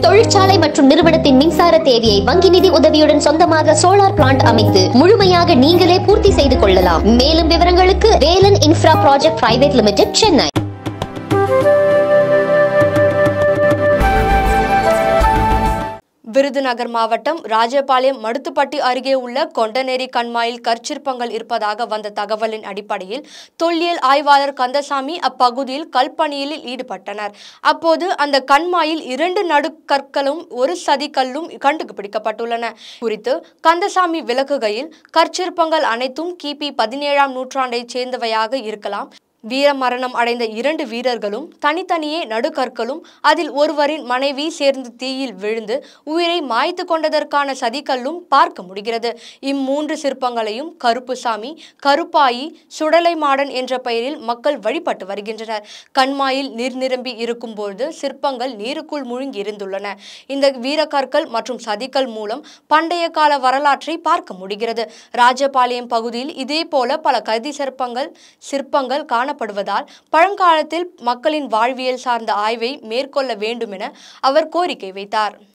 தொழிற்சாலை மற்றும் நிறுவனத்தின் மின்சார தேவையை வங்கி நிதி உதவியுடன் சொந்தமாக சோலார் பிளான்ட் அமைத்து முழுமையாக நீங்களே பூர்த்தி செய்து கொள்ளலாம் மேலும் விவரங்களுக்கு Velan infra project private limited Chennai Virudhunagar மாவட்டம் ராஜபாளையம் மடுத்துப்பட்டி அருகே உள்ள கொண்டநேரி கண்மாயில் கற்சிற்பங்கள் இருப்பதாக வந்த தகவலின் அடிப்படையில் தொல்லியல் ஆய்வாளர் கந்தசாமி அப்பகுதியில் கல்பணியில் ஈடுபட்டனர் அப்போது அந்த கண்மாயில் இரண்டு நடுக்கற்களும் ஒரு சதிக்கல்லும் கண்டுபிடிக்கப்பட்டுள்ளன குறித்து கந்தசாமி விளக்குகையில் கற்சிற்பங்கள் அனைத்தும் கிபி பதினேழாம் நூற்றாண்டைச் சேர்ந்தவையாக இருக்கலாம் வீர மரணம் அடைந்த இரண்டு வீரர்களும் தனித்தனியே நடுக்கற்களும் அதில் ஒருவரின் மனைவி சேர்ந்து தீயில் விழுந்து உயிரை மாய்த்து கொண்டதற்கான சதிக்கல்லும் பார்க்க முடிகிறது இம்மூன்று சிற்பங்களையும் கருப்புசாமி கருப்பாயி சுடலை மாடன் என்ற பெயரில் மக்கள் வழிபட்டு வருகின்றனர் கண்மாயில் நீர் நிரம்பி இருக்கும்போது சிற்பங்கள் நீருக்குள் மூழ்கி இருந்துள்ளன இந்த வீரக்கற்கள் மற்றும் சதிக்கல் மூலம் பண்டைய கால வரலாற்றை பார்க்க முடிகிறது ராஜபாளையம் பகுதியில் இதே போல பல கதி சிற்பங்கள் சிற்பங்கள் காணப்படுவதால் பழங்காலத்தில் மக்களின் வாழ்வியல் சார்ந்த ஆய்வை மேற்கொள்ள வேண்டும் என அவர் கோரிக்கை வைத்தார்